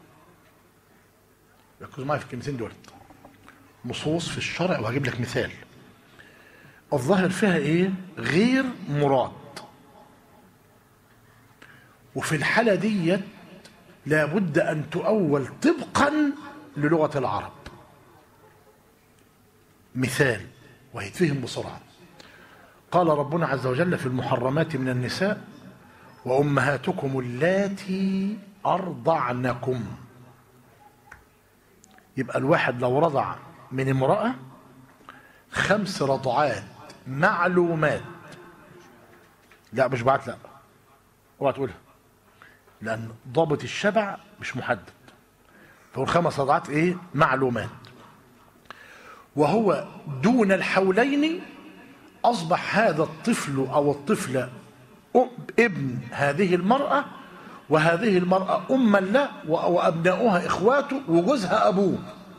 ركزوا معايا في الكلمتين دول نصوص في الشرع وهجيب لك مثال الظاهر فيها ايه غير مراد وفي الحالة دي لابد أن تؤول طبقا للغة العرب مثال وهيتفهم بسرعة قال ربنا عز وجل في المحرمات من النساء وأمهاتكم اللاتي أرضعنكم يبقى الواحد لو رضع من امرأة خمس رضعات معلومات لا مش بعت لا اوعى تقولها لأن ضابط الشبع مش محدد فهو خمس رضعات إيه معلومات وهو دون الحولين أصبح هذا الطفل أو الطفلة ابن هذه المرأة وهذه المرأة أما له وأبناؤها إخواته وجوزها أبوه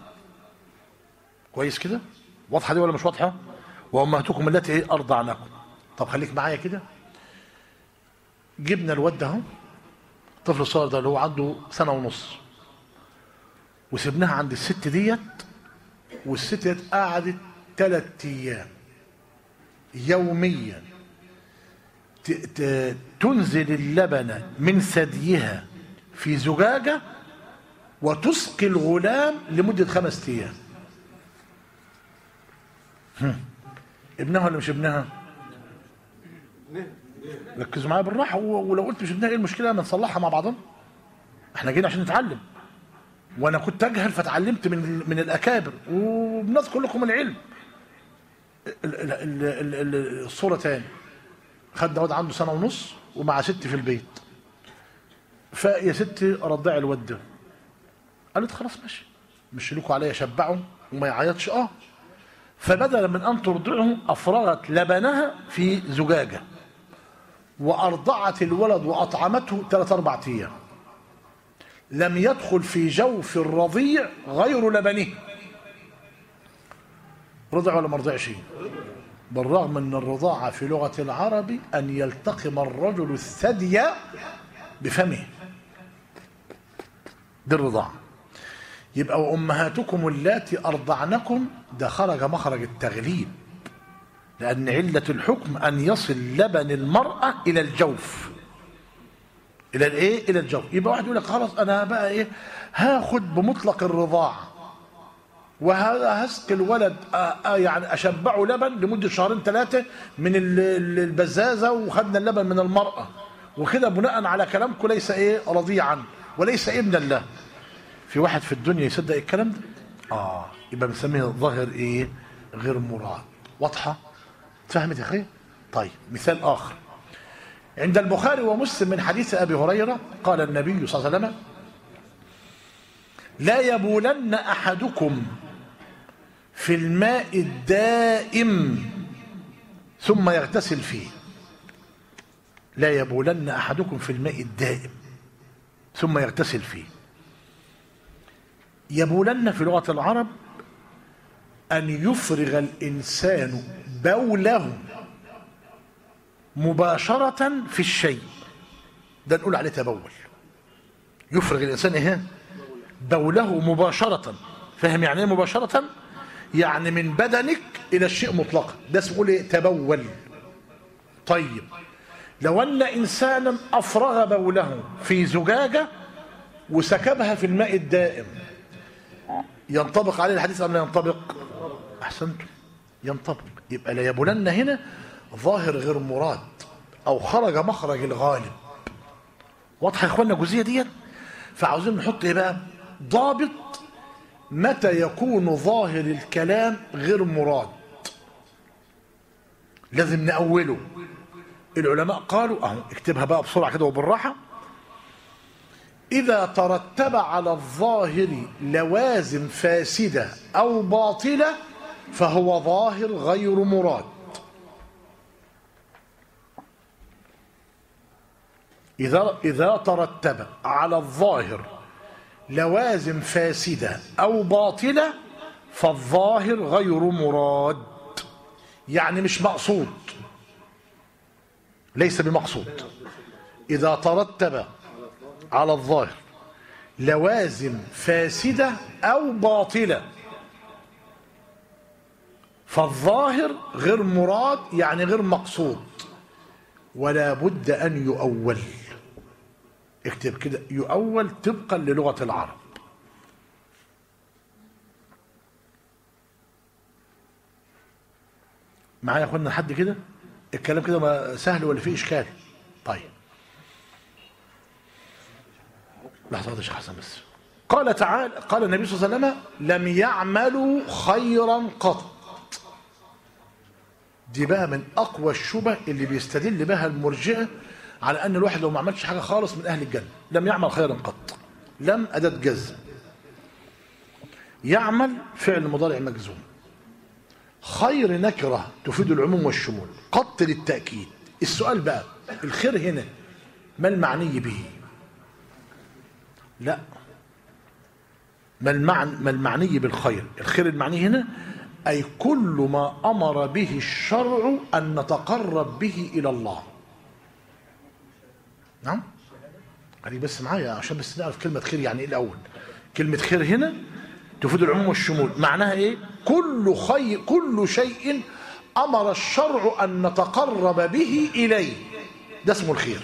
كويس كده واضحة دي ولا مش واضحة وأمهاتكم التي إيه أرضعنكم طب خليك معايا كده جبنا الواد ده اهو الطفل الصغير ده اللي هو عنده سنة ونص وسبناها عند الست ديت والست ديت قعدت ثلاث أيام يوميا تنزل اللبن من ثديها في زجاجة وتسقي الغلام لمدة خمس أيام ابنها ولا مش ابنها ركزوا معايا بالراحة ولو قلت مش ابنها ايه المشكلة ما نصلحها مع بعضنا احنا جينا عشان نتعلم وانا كنت اجهل فتعلمت من من الاكابر وبنذكر لكم العلم الصورة تاني خد واد عنده سنة ونص ومع ست في البيت فيا ستي رضعي الواد ده قالت خلاص ماشي مش لكم عليا شبعه وما يعيطش اه فبدلا من ان ترضعه افرغت لبنها في زجاجه وارضعت الولد واطعمته ثلاث اربع ايام لم يدخل في جوف الرضيع غير لبنه رضع ولا ما رضعش بالرغم من الرضاعة في لغة العرب أن يلتقم الرجل الثدي بفمه دي الرضاعة يبقى وأمهاتكم اللاتي أرضعنكم ده خرج مخرج التغليب لأن علة الحكم أن يصل لبن المرأة إلى الجوف إلى الإيه؟ إلى الجوف يبقى واحد يقول لك خلاص أنا بقى إيه هاخد بمطلق الرضاعة وهذا هسقي الولد يعني اشبعه لبن لمده شهرين ثلاثه من البزازه وخدنا اللبن من المراه وكده بناء على كلامكم ليس ايه رضيعا وليس ابنا له في واحد في الدنيا يصدق الكلام ده اه يبقى بنسميه ظاهر ايه غير مراد واضحه فهمت يا اخي طيب مثال اخر عند البخاري ومسلم من حديث ابي هريره قال النبي صلى الله عليه وسلم لا يبولن احدكم في الماء الدائم ثم يغتسل فيه لا يبولن احدكم في الماء الدائم ثم يغتسل فيه يبولن في لغه العرب ان يفرغ الانسان بوله مباشره في الشيء ده نقول عليه تبول يفرغ الانسان ايه بوله مباشره فاهم يعني ايه مباشره يعني من بدنك الى الشيء مطلقا ده اسمه ايه تبول طيب لو ان انسانا افرغ بوله في زجاجه وسكبها في الماء الدائم ينطبق عليه الحديث ام لا ينطبق احسنتم ينطبق يبقى لا يبولن هنا ظاهر غير مراد او خرج مخرج الغالب واضحه يا اخوانا الجزئيه ديت فعاوزين نحط ايه بقى ضابط متى يكون ظاهر الكلام غير مراد لازم نأوله العلماء قالوا اهو اكتبها بقى بسرعة كده وبالراحة إذا ترتب على الظاهر لوازم فاسدة أو باطلة فهو ظاهر غير مراد إذا إذا ترتب على الظاهر لوازم فاسدة أو باطلة فالظاهر غير مراد يعني مش مقصود ليس بمقصود إذا ترتب على الظاهر لوازم فاسدة أو باطلة فالظاهر غير مراد يعني غير مقصود ولا بد أن يؤول اكتب كده يؤول طبقا للغة العرب معايا يا اخوانا لحد كده الكلام كده سهل ولا فيه اشكال طيب لحظه يا شيخ حسن بس قال تعالى قال النبي صلى الله عليه وسلم لم يعملوا خيرا قط دي بقى من اقوى الشبه اللي بيستدل بها المرجئه على أن الواحد لو ما عملش حاجة خالص من أهل الجنة لم يعمل خيرا قط لم أداة جزم يعمل فعل مضارع مجزوم خير نكرة تفيد العموم والشمول قط للتأكيد السؤال بقى الخير هنا ما المعني به لا ما المعنى ما المعني بالخير الخير المعني هنا أي كل ما أمر به الشرع أن نتقرب به إلى الله نعم يعني بس معايا عشان بس نعرف كلمة خير يعني إيه الأول كلمة خير هنا تفيد العموم والشمول معناها إيه كل خير كل شيء أمر الشرع أن نتقرب به إليه ده اسمه الخير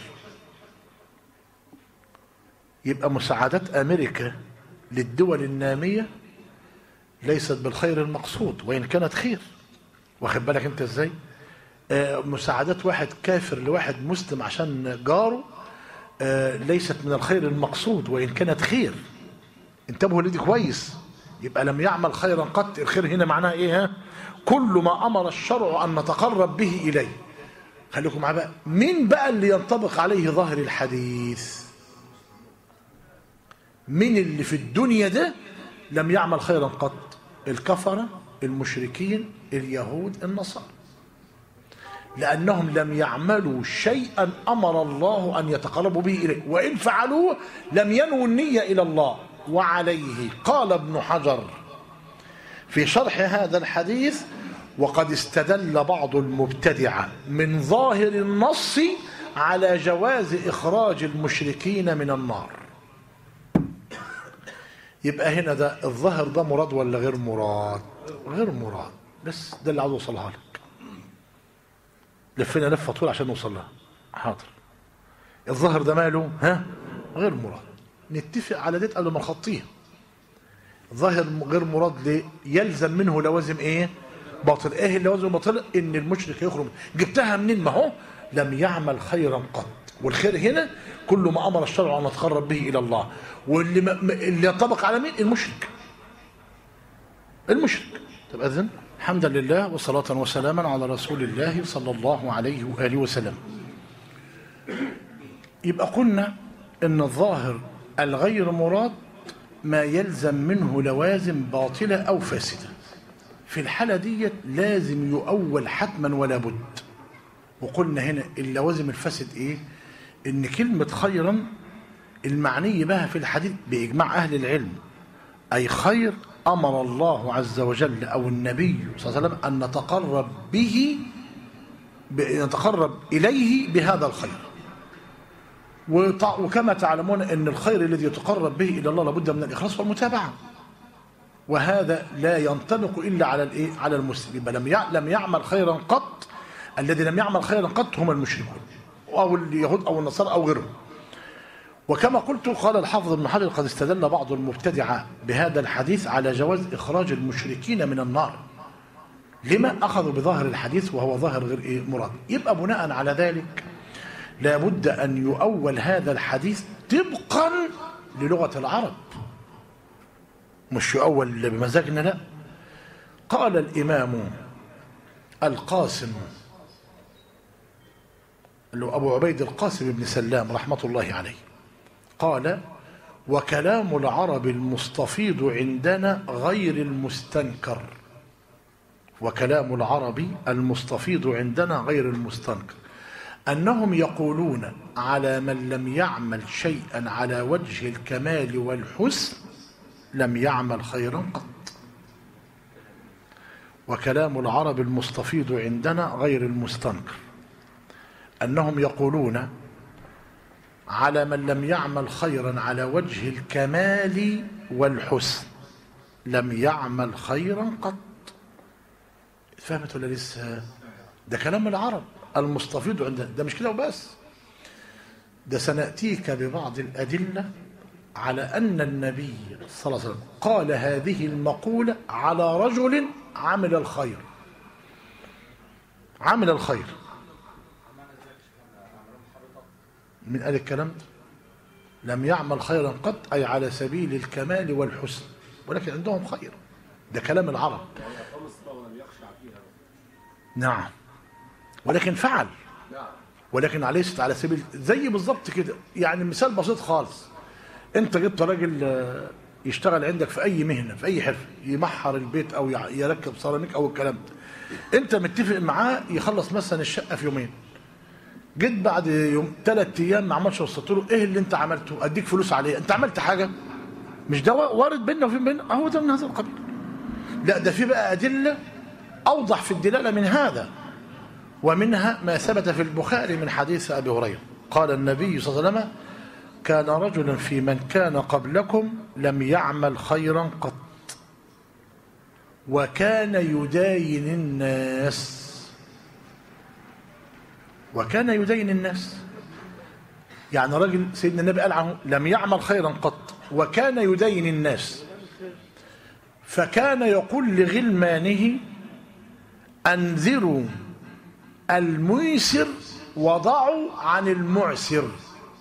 يبقى مساعدات أمريكا للدول النامية ليست بالخير المقصود وإن كانت خير واخد بالك أنت إزاي آه مساعدات واحد كافر لواحد مسلم عشان جاره آه ليست من الخير المقصود وإن كانت خير انتبهوا لدي كويس يبقى لم يعمل خيرا قط الخير هنا معناه ايه ها كل ما امر الشرع ان نتقرب به اليه خليكم معاه بقى مين بقى اللي ينطبق عليه ظاهر الحديث مين اللي في الدنيا ده لم يعمل خيرا قط الكفره المشركين اليهود النصارى لأنهم لم يعملوا شيئا أمر الله أن يتقربوا به إليه وإن فعلوه لم ينووا النية إلى الله وعليه قال ابن حجر في شرح هذا الحديث وقد استدل بعض المبتدعة من ظاهر النص على جواز إخراج المشركين من النار يبقى هنا ده الظاهر ده مراد ولا غير مراد غير مراد بس ده اللي عاوز اوصلها لك لفينا لفه طول عشان نوصل لها حاضر الظاهر ده ماله ها غير مراد نتفق على ديت قبل ما نخطيها ظاهر غير مراد ليه يلزم منه لوازم ايه باطل ايه اللوازم الباطل ان المشرك يخرج جبتها منين ما هو لم يعمل خيرا قط والخير هنا كل ما امر الشرع ان نتقرب به الى الله واللي ما اللي ينطبق على مين المشرك المشرك طب اذن حمدا لله وصلاة وسلاما على رسول الله صلى الله عليه وآله وسلم يبقى قلنا ان الظاهر الغير مراد ما يلزم منه لوازم باطلة أو فاسدة في الحالة دي لازم يؤول حتما ولا بد وقلنا هنا اللوازم الفاسد ايه ان كلمة خيرا المعني بها في الحديث بإجماع أهل العلم أي خير أمر الله عز وجل أو النبي صلى الله عليه وسلم أن نتقرب به نتقرب إليه بهذا الخير وكما تعلمون أن الخير الذي يتقرب به إلى الله لابد من الإخلاص والمتابعة وهذا لا ينطبق إلا على الإيه؟ على المسلم يبقى لم لم يعمل خيرا قط الذي لم يعمل خيرا قط هم المشركون أو اليهود أو النصارى أو غيرهم وكما قلت قال الحافظ ابن حجر قد استدل بعض المبتدعة بهذا الحديث على جواز إخراج المشركين من النار لما أخذوا بظاهر الحديث وهو ظاهر غير إيه مراد يبقى بناء على ذلك لابد أن يؤول هذا الحديث طبقا للغة العرب مش يؤول بمزاجنا لا قال الإمام القاسم اللي هو أبو عبيد القاسم بن سلام رحمة الله عليه قال وكلام العرب المستفيض عندنا غير المستنكر وكلام العرب المستفيض عندنا غير المستنكر أنهم يقولون على من لم يعمل شيئا على وجه الكمال والحسن لم يعمل خيرا قط وكلام العرب المستفيض عندنا غير المستنكر أنهم يقولون على من لم يعمل خيرا على وجه الكمال والحسن لم يعمل خيرا قط فهمت ولا لسه ده كلام العرب المستفيض عندنا ده مش كده وبس ده سنأتيك ببعض الأدلة على أن النبي صلى الله عليه وسلم قال هذه المقولة على رجل عمل الخير عمل الخير من قال الكلام ده لم يعمل خيرا قط أي على سبيل الكمال والحسن ولكن عندهم خير ده كلام العرب نعم ولكن فعل ولكن ليست على سبيل زي بالظبط كده يعني مثال بسيط خالص انت جبت راجل آه، يشتغل عندك في اي مهنه في اي حرفه يمحر البيت او يع- يركب سيراميك او الكلام ده انت متفق معاه يخلص مثلا الشقه في يومين جيت بعد يوم ثلاث ايام ما عملش وصلت له ايه اللي انت عملته اديك فلوس عليه انت عملت حاجه مش ده وارد بيننا وفي بيننا اهو ده من هذا القبيل لا ده في بقى ادله اوضح في الدلاله من هذا ومنها ما ثبت في البخاري من حديث ابي هريره قال النبي صلى الله عليه وسلم كان رجل في من كان قبلكم لم يعمل خيرا قط وكان يداين الناس وكان يدين الناس يعني راجل سيدنا النبي قال عنه لم يعمل خيرا قط وكان يدين الناس فكان يقول لغلمانه أنذروا الميسر وضعوا عن المعسر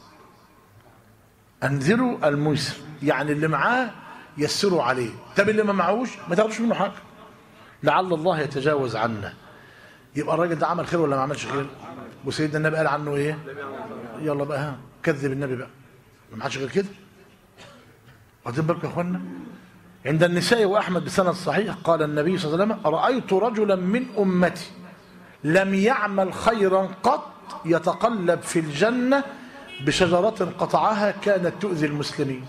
أنذروا الميسر يعني اللي معاه يسروا عليه طب اللي ما معهوش ما تاخدوش منه حاجة لعل الله يتجاوز عنا يبقى الراجل ده عمل خير ولا ما عملش خير وسيدنا النبي قال عنه ايه يلا بقى ها كذب النبي بقى ما عادش غير كده واخدين بالكم يا اخوانا عند النساء واحمد بسند صحيح قال النبي صلى الله عليه وسلم رايت رجلا من امتي لم يعمل خيرا قط يتقلب في الجنه بشجره قطعها كانت تؤذي المسلمين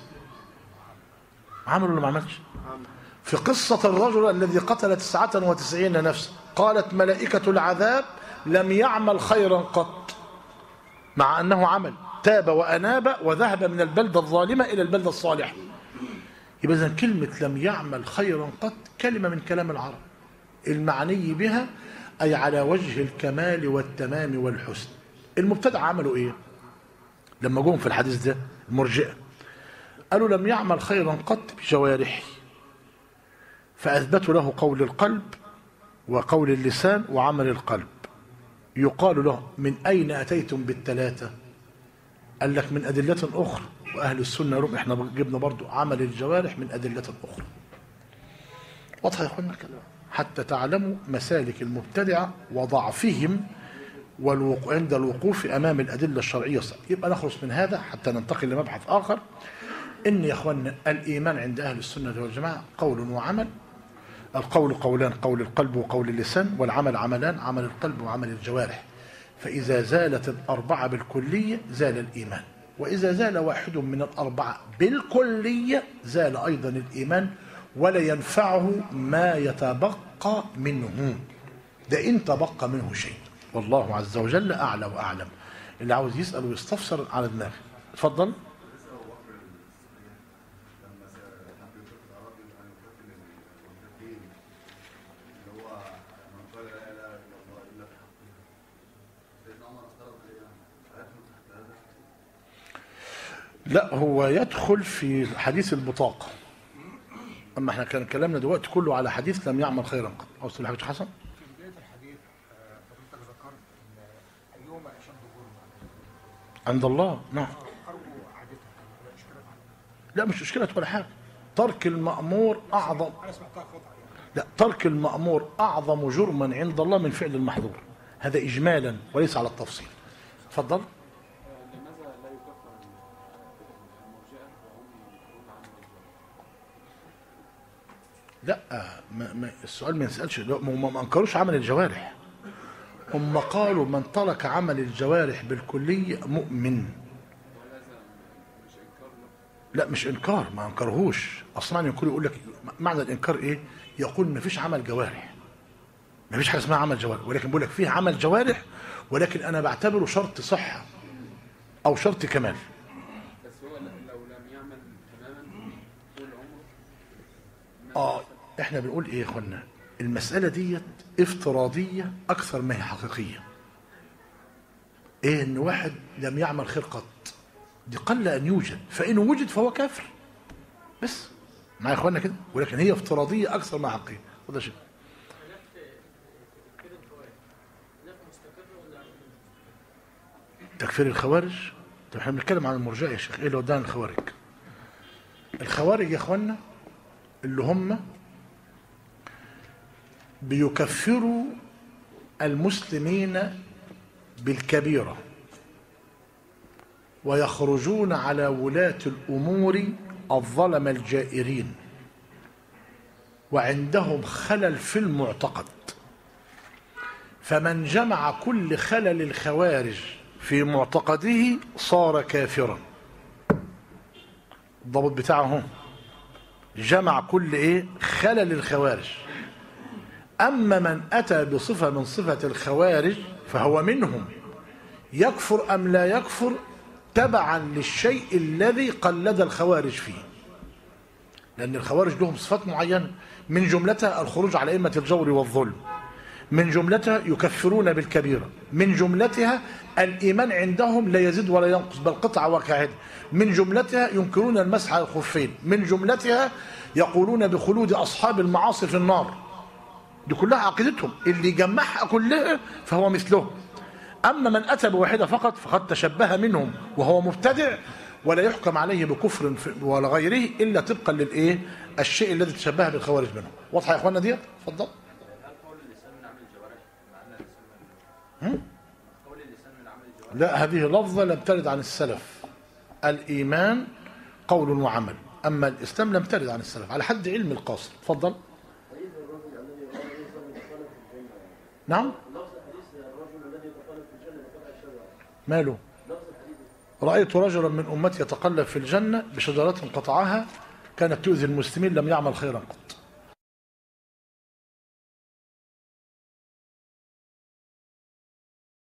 عمل ولا ما عملش في قصة الرجل الذي قتل تسعة وتسعين نفسا قالت ملائكة العذاب لم يعمل خيرا قط مع أنه عمل تاب وأناب وذهب من البلدة الظالمة إلى البلدة الصالحة يبقى إذن كلمة لم يعمل خيرا قط كلمة من كلام العرب المعني بها أي على وجه الكمال والتمام والحسن المبتدع عملوا إيه لما جم في الحديث ده المرجئة قالوا لم يعمل خيرا قط بجوارحه فأثبتوا له قول القلب وقول اللسان وعمل القلب يقال له من أين أتيتم بالثلاثة قال لك من أدلة أخرى وأهل السنة رب احنا جبنا برضو عمل الجوارح من أدلة أخرى واضح يا أخوانا الكلام حتى تعلموا مسالك المبتدعة وضعفهم والوقوع عند الوقوف أمام الأدلة الشرعية الصحيحة. يبقى نخلص من هذا حتى ننتقل لمبحث آخر إن يا أخوانا الإيمان عند أهل السنة والجماعة قول وعمل القول قولان قول القلب وقول اللسان والعمل عملان عمل القلب وعمل الجوارح فإذا زالت الأربعة بالكلية زال الإيمان وإذا زال واحد من الأربعة بالكلية زال أيضا الإيمان ولا ينفعه ما يتبقى منه ده إن تبقى منه شيء والله عز وجل أعلى وأعلم اللي عاوز يسأل ويستفسر على دماغه اتفضل لا هو يدخل في حديث البطاقة أما احنا كان كلامنا دلوقتي كله على حديث لم يعمل خيرا قط عاوز تقول حاجة حسن؟ في بداية الحديث آه، حضرتك ذكرت ان ايهما اشد ظلما عند الله نعم ارجو اعادتها ولا اشكالات عليها لا مش مشكلة ولا حاجة ترك المأمور أعظم انا سمعتها خطا يعني لا ترك المأمور أعظم جرما عند الله من فعل المحظور هذا إجمالا وليس على التفصيل اتفضل لماذا لا يكفر المرجئة وهم ينكرون عمل الجوارح؟ لا ما ما السؤال ما يسألش لا، هم ما انكروش عمل الجوارح هم قالوا من ترك عمل الجوارح بالكلية مؤمن لا مش انكار ما انكرهوش اصلا يقول يقول لك معنى الانكار ايه يقول ما فيش عمل جوارح ما فيش حاجه اسمها عمل جوارح ولكن بيقول لك فيه عمل جوارح ولكن انا بعتبره شرط صحه او شرط كمال بس هو ل- لو لم يعمل تماما طول عمره اه احنا بنقول ايه يا اخوانا المساله ديت افتراضيه اكثر ما هي حقيقيه ايه ان واحد لم يعمل خير قط دي قل ان يوجد فان وجد فهو كافر بس معايا يا اخوانا كده ولكن هي افتراضيه اكثر ما حقيقيه وده شيء تكفير الخوارج طب احنا بنتكلم عن المرجئه يا شيخ ايه اللي ودانا الخوارج الخوارج يا اخوانا اللي هم بيكفروا المسلمين بالكبيرة ويخرجون على ولاة الأمور الظلم الجائرين وعندهم خلل في المعتقد فمن جمع كل خلل الخوارج في معتقده صار كافرا الضابط بتاعه هو جمع كل ايه خلل الخوارج اما من اتى بصفه من صفه الخوارج فهو منهم يكفر ام لا يكفر تبعا للشيء الذي قلد الخوارج فيه لان الخوارج لهم صفات معينه من جملتها الخروج على ائمه الجور والظلم من جملتها يكفرون بالكبيرة من جملتها الإيمان عندهم لا يزيد ولا ينقص بل قطعة وكعد من جملتها ينكرون المسح على الخفين من جملتها يقولون بخلود أصحاب المعاصي في النار دي كلها عقيدتهم اللي جمعها كلها فهو مثلهم أما من أتى بواحدة فقط فقد تشبه منهم وهو مبتدع ولا يحكم عليه بكفر ولا غيره إلا طبقا للإيه الشيء الذي تشبه بالخوارج منهم واضحة يا إخوانا دي اتفضل لا هذه لفظة لم ترد عن السلف الإيمان قول وعمل أما الإسلام لم ترد عن السلف على حد علم القاصر تفضل نعم ماله رأيت رجلا من أمتي يتقلب في الجنة بشجرة قطعها كانت تؤذي المسلمين لم يعمل خيرا قط